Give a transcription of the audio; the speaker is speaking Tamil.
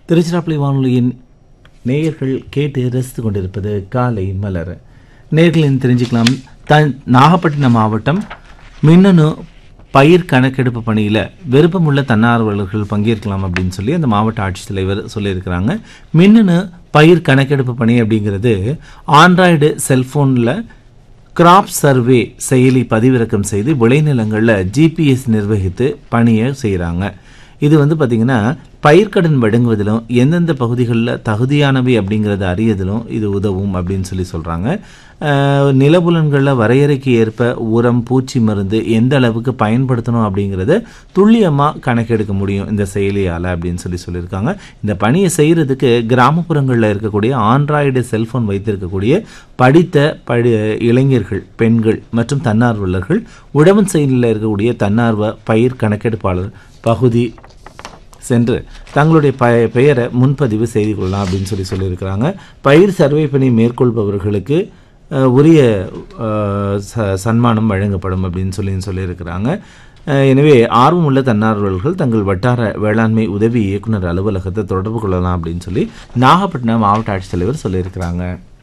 திருச்சிராப்பள்ளி வானொலியின் நேயர்கள் கேட்டு ரசித்து கொண்டிருப்பது காலை மலர் நேர்களின் தெரிஞ்சுக்கலாம் த நாகப்பட்டினம் மாவட்டம் மின்னணு பயிர் கணக்கெடுப்பு பணியில் விருப்பமுள்ள தன்னார்வலர்கள் பங்கேற்கலாம் அப்படின்னு சொல்லி அந்த மாவட்ட ஆட்சித்தலைவர் சொல்லியிருக்கிறாங்க மின்னணு பயிர் கணக்கெடுப்பு பணி அப்படிங்கிறது ஆண்ட்ராய்டு செல்ஃபோனில் கிராப் சர்வே செயலி பதிவிறக்கம் செய்து விளைநிலங்களில் ஜிபிஎஸ் நிர்வகித்து பணியை செய்கிறாங்க இது வந்து பார்த்திங்கன்னா பயிர்க்கடன் வழங்குவதிலும் எந்தெந்த பகுதிகளில் தகுதியானவை அப்படிங்கிறத அறியதிலும் இது உதவும் அப்படின்னு சொல்லி சொல்கிறாங்க நிலபுலன்களில் வரையறைக்கு ஏற்ப உரம் பூச்சி மருந்து எந்த அளவுக்கு பயன்படுத்தணும் அப்படிங்கிறத துல்லியமாக கணக்கெடுக்க முடியும் இந்த செயலியால் அப்படின்னு சொல்லி சொல்லியிருக்காங்க இந்த பணியை செய்கிறதுக்கு கிராமப்புறங்களில் இருக்கக்கூடிய ஆண்ட்ராய்டு செல்ஃபோன் வைத்திருக்கக்கூடிய படித்த படி இளைஞர்கள் பெண்கள் மற்றும் தன்னார்வலர்கள் உழவன் செயலில் இருக்கக்கூடிய தன்னார்வ பயிர் கணக்கெடுப்பாளர் பகுதி சென்று தங்களுடைய ப பெயரை முன்பதிவு செய்து கொள்ளலாம் அப்படின்னு சொல்லி சொல்லியிருக்கிறாங்க பயிர் சர்வே பணி மேற்கொள்பவர்களுக்கு அஹ், உரிய அஹ், ச சன்மானம் வழங்கப்படும் அப்படின்னு சொல்லி சொல்லியிருக்கிறாங்க அஹ், எனவே ஆர்வமுள்ள தன்னார்வலர்கள் தங்கள் வட்டார வேளாண்மை உதவி இயக்குனர் அலுவலகத்தை தொடர்பு கொள்ளலாம் அப்படின்னு சொல்லி நாகப்பட்டினம் மாவட்ட ஆட்சித்தலைவர் சொல்லியிருக்கிறாங்க